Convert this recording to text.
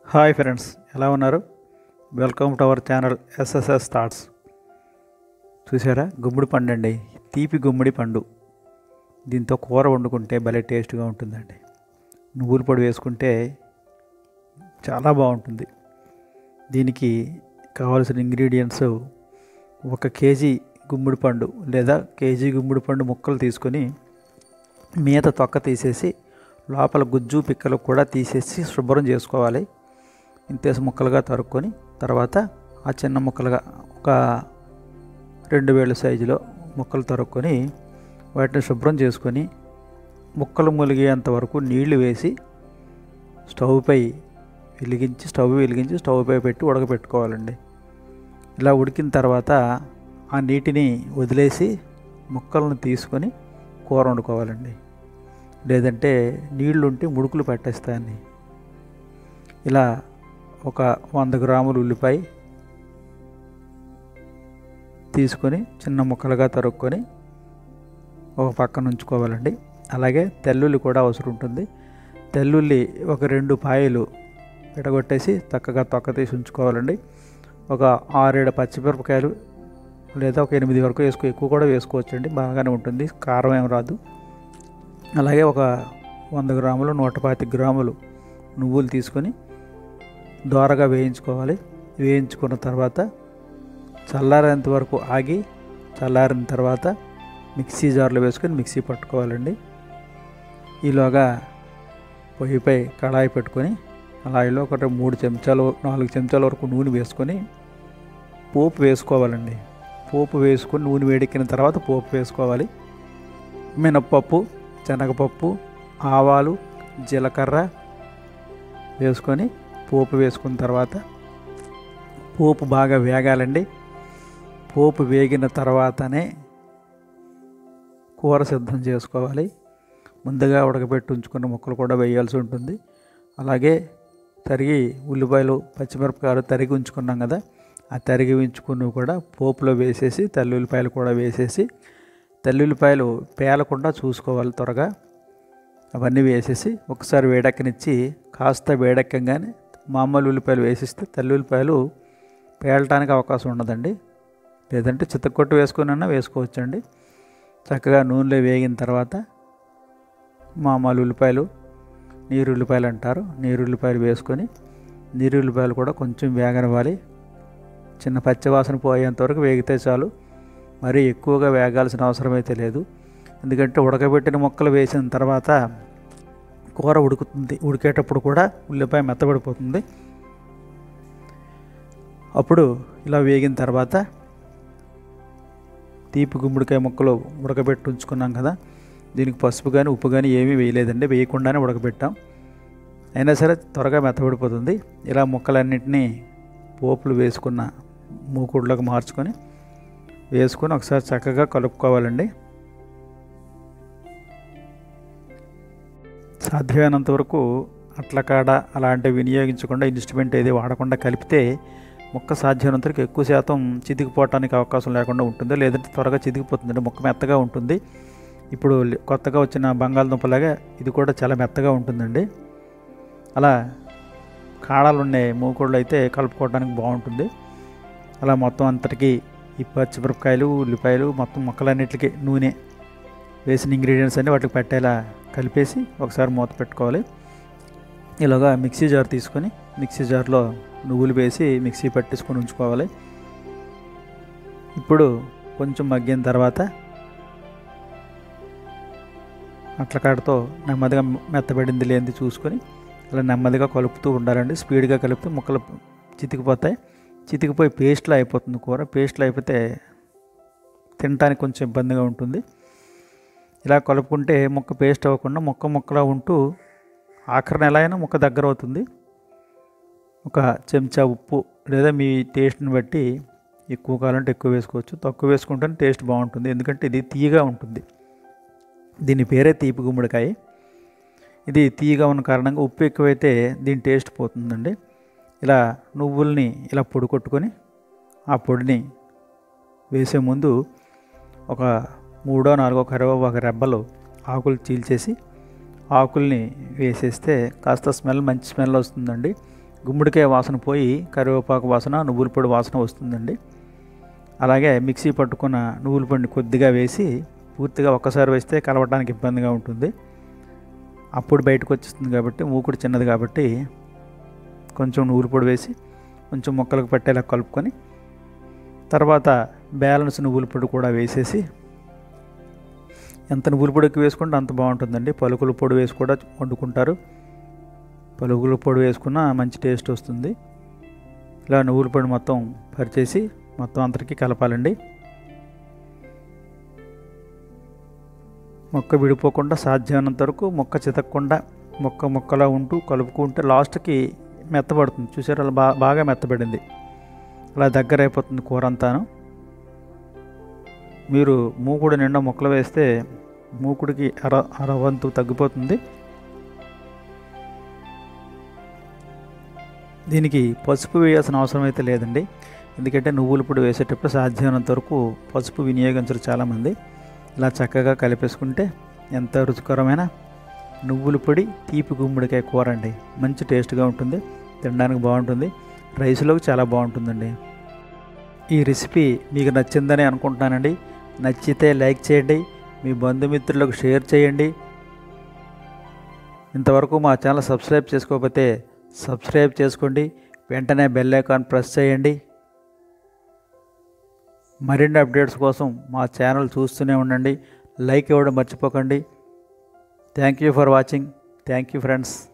hi friends ఎలా ఉన్నారు welcome to our channel SSS thoughts చూసారా గుమ్మడి పండు అండి తీపి గుమ్మడి పండు దీంతో కూర వండుకుంటే భలే టేస్ట్గా ఉంటుందండి నువ్వుల పొడి వేసుకుంటే చాలా బాగుంటుంది దీనికి కావాల్సిన ఇంగ్రీడియంట్స్ ఒక కేజీ గుమ్మడి పండు లేదా కేజీ గుమ్మడి పండు ముక్కలు తీసుకొని మీద తొక్క తీసేసి లోపల గుజ్జు పిక్కలు కూడా తీసేసి శుభ్రం చేసుకోవాలి ఇంతేసి ముక్కలుగా తరుక్కొని తర్వాత ఆ చిన్న ముక్కలుగా ఒక రెండు వేల సైజులో ముక్కలు తరుక్కొని వాటిని శుభ్రం చేసుకొని ముక్కలు ములిగేంత వరకు నీళ్లు వేసి స్టవ్పై వెలిగించి స్టవ్ వెలిగించి స్టవ్పై పెట్టి ఉడకపెట్టుకోవాలండి ఇలా ఉడికిన తర్వాత ఆ నీటిని వదిలేసి ముక్కలను తీసుకొని కూర వండుకోవాలండి లేదంటే నీళ్లు ఉంటే ముడుకులు పెట్టేస్తాయని ఇలా ఒక వంద గ్రాములు ఉల్లిపాయ తీసుకొని చిన్న ముక్కలుగా తరుక్కొని ఒక పక్కన ఉంచుకోవాలండి అలాగే తెల్లుల్లి కూడా అవసరం ఉంటుంది తెల్లుల్లి ఒక రెండు పాయలు విడగొట్టేసి చక్కగా తొక్క తీసి ఉంచుకోవాలండి ఒక ఆరేడు పచ్చిమిరపకాయలు లేదా ఒక ఎనిమిది వరకు వేసుకో ఎక్కువ కూడా వేసుకోవచ్చండి బాగానే ఉంటుంది కారం ఏం రాదు అలాగే ఒక వంద గ్రాములు నూట పాతి గ్రాములు నువ్వులు తీసుకొని దోరగా వేయించుకోవాలి వేయించుకున్న తర్వాత చల్లారేంత వరకు ఆగి చల్లారిన తర్వాత మిక్సీ జార్లో వేసుకొని మిక్సీ పట్టుకోవాలండి ఈలోగా పొయ్యిపై కళాయి పెట్టుకొని కళాయిలో ఒక మూడు చెంచాలు నాలుగు చెంచాల వరకు నూనె వేసుకొని పోపు వేసుకోవాలండి పోపు వేసుకొని నూనె వేడెక్కిన తర్వాత పోపు వేసుకోవాలి మినప్పప్పు శనగపప్పు ఆవాలు జీలకర్ర వేసుకొని పోపు వేసుకున్న తర్వాత పోపు బాగా వేగాలండి పోపు వేగిన తర్వాతనే కూర సిద్ధం చేసుకోవాలి ముందుగా ఉడకబెట్టి ఉంచుకున్న ముక్కలు కూడా వేయాల్సి ఉంటుంది అలాగే తరిగి ఉల్లిపాయలు పచ్చిమిరపకాయలు తరిగి ఉంచుకున్నాం కదా ఆ తరిగి ఉంచుకున్నవి కూడా పోపులో వేసేసి తెల్లుల్లిపాయలు కూడా వేసేసి తెల్లుల్లిపాయలు పేలకుండా చూసుకోవాలి త్వరగా అవన్నీ వేసేసి ఒకసారి వేడెక్కనిచ్చి కాస్త వేడెక్కగానే మామూలు ఉల్లిపాయలు వేసిస్తే తెల్లుల్లిపాయలు పేలటానికి అవకాశం ఉండదండి లేదంటే చిత్తకొట్టు వేసుకున్నా వేసుకోవచ్చండి చక్కగా నూనెలో వేగిన తర్వాత మామూలు ఉల్లిపాయలు నీరు ఉల్లిపాయలు అంటారు నీరు ఉల్లిపాయలు వేసుకొని నీరు ఉల్లిపాయలు కూడా కొంచెం వేగనివ్వాలి చిన్న పచ్చివాసన పోయేంతవరకు వేగితే చాలు మరీ ఎక్కువగా వేగాల్సిన అవసరం అయితే లేదు ఎందుకంటే ఉడకబెట్టిన ముక్కలు వేసిన తర్వాత కూర ఉడుకుతుంది ఉడికేటప్పుడు కూడా ఉల్లిపాయ మెత్తబడిపోతుంది అప్పుడు ఇలా వేగిన తర్వాత తీపి గుమ్మడికాయ ముక్కలు ఉడకబెట్టి ఉంచుకున్నాం కదా దీనికి పసుపు కానీ ఉప్పు కానీ ఏమీ వేయలేదండి వేయకుండానే ఉడకబెట్టాం అయినా సరే త్వరగా మెత్తబడిపోతుంది ఇలా ముక్కలన్నింటినీ పోపులు వేసుకున్న మూకుడులోకి మార్చుకొని వేసుకొని ఒకసారి చక్కగా కలుపుకోవాలండి సాధ్యమైనంత వరకు అట్లకాడ అలాంటివి వినియోగించకుండా ఇన్స్ట్రుమెంట్ ఏది వాడకుండా కలిపితే మొక్క సాధ్యమైనంత వరకు ఎక్కువ శాతం చితికిపోవటానికి అవకాశం లేకుండా ఉంటుంది లేదంటే త్వరగా చితికిపోతుంది మొక్క మెత్తగా ఉంటుంది ఇప్పుడు కొత్తగా వచ్చిన బంగాళదుంపలాగా ఇది కూడా చాలా మెత్తగా ఉంటుందండి అలా కాడలు ఉండే మూకుళ్ళు అయితే కలుపుకోవడానికి బాగుంటుంది అలా మొత్తం అంతటికి ఈ పచ్చిమిరపకాయలు ఉల్లిపాయలు మొత్తం మొక్కలన్నిటికీ నూనె వేసిన ఇంగ్రీడియంట్స్ అన్నీ వాటికి పెట్టేలా కలిపేసి ఒకసారి మూత పెట్టుకోవాలి ఇలాగా మిక్సీ జార్ తీసుకొని మిక్సీ జార్లో నువ్వులు వేసి మిక్సీ పట్టేసుకొని ఉంచుకోవాలి ఇప్పుడు కొంచెం మగ్గిన తర్వాత అట్లకాడతో నెమ్మదిగా మెత్తబడింది లేనిది చూసుకొని అలా నెమ్మదిగా కలుపుతూ ఉండాలండి స్పీడ్గా కలిపితే ముక్కలు చితికిపోతాయి చితికిపోయి పేస్ట్లో అయిపోతుంది కూర పేస్ట్లో అయిపోతే తినడానికి కొంచెం ఇబ్బందిగా ఉంటుంది ఇలా కలుపుకుంటే ముక్క పేస్ట్ అవ్వకుండా ముక్క ముక్కలా ఉంటూ ఆఖరిని ఎలా అయినా ముక్క దగ్గర అవుతుంది ఒక చెంచా ఉప్పు లేదా మీ టేస్ట్ని బట్టి ఎక్కువ కావాలంటే ఎక్కువ వేసుకోవచ్చు తక్కువ వేసుకుంటే టేస్ట్ బాగుంటుంది ఎందుకంటే ఇది తీయగా ఉంటుంది దీని పేరే తీపి గుమ్మడికాయ ఇది తీయగా ఉన్న కారణంగా ఉప్పు ఎక్కువైతే దీని టేస్ట్ పోతుందండి ఇలా నువ్వుల్ని ఇలా పొడి కొట్టుకొని ఆ పొడిని వేసే ముందు ఒక మూడో నాలుగో కరివేపాకు రెబ్బలు ఆకులు చీల్చేసి ఆకుల్ని వేసేస్తే కాస్త స్మెల్ మంచి స్మెల్ వస్తుందండి గుమ్మడికాయ వాసన పోయి కరివేపాకు వాసన నువ్వుల పొడి వాసన వస్తుందండి అలాగే మిక్సీ పట్టుకున్న నువ్వుల పొడిని కొద్దిగా వేసి పూర్తిగా ఒక్కసారి వేస్తే కలవడానికి ఇబ్బందిగా ఉంటుంది అప్పుడు బయటకు వచ్చేస్తుంది కాబట్టి మూకుడు చిన్నది కాబట్టి కొంచెం నువ్వుల పొడి వేసి కొంచెం మొక్కలకు పట్టేలా కలుపుకొని తర్వాత బ్యాలెన్స్ నువ్వుల పొడి కూడా వేసేసి ఎంత నువ్వుల పొడి ఎక్కువ వేసుకుంటే అంత బాగుంటుందండి పలుకుల పొడి వేసి కూడా వండుకుంటారు పలుకుల పొడి వేసుకున్న మంచి టేస్ట్ వస్తుంది ఇలా నువ్వుల పొడి మొత్తం పరిచేసి మొత్తం అంతటికి కలపాలండి మొక్క విడిపోకుండా సాధ్యమైనంత వరకు మొక్క చితకకుండా మొక్క మొక్కలా ఉంటూ కలుపుకుంటే లాస్ట్కి మెత్తబడుతుంది చూసారు అలా బా బాగా మెత్తబడింది అలా దగ్గర అయిపోతుంది కూర అంతాను మీరు మూకుడు నిండా మొక్కలు వేస్తే మూకుడికి అర అరవంతు తగ్గిపోతుంది దీనికి పసుపు వేయాల్సిన అవసరం అయితే లేదండి ఎందుకంటే నువ్వుల పొడి వేసేటప్పుడు సాధ్యమైనంత వరకు పసుపు వినియోగించరు చాలామంది ఇలా చక్కగా కలిపేసుకుంటే ఎంత రుచికరమైన నువ్వుల పొడి తీపి గుమ్మడికాయ కూర అండి మంచి టేస్ట్గా ఉంటుంది తినడానికి బాగుంటుంది రైస్లోకి చాలా బాగుంటుందండి ఈ రెసిపీ మీకు నచ్చిందని అనుకుంటున్నానండి నచ్చితే లైక్ చేయండి మీ బంధుమిత్రులకు షేర్ చేయండి ఇంతవరకు మా ఛానల్ సబ్స్క్రైబ్ చేసుకోకపోతే సబ్స్క్రైబ్ చేసుకోండి వెంటనే బెల్ ఐకాన్ ప్రెస్ చేయండి మరిన్ని అప్డేట్స్ కోసం మా ఛానల్ చూస్తూనే ఉండండి లైక్ ఇవ్వడం మర్చిపోకండి thank you for watching thank you friends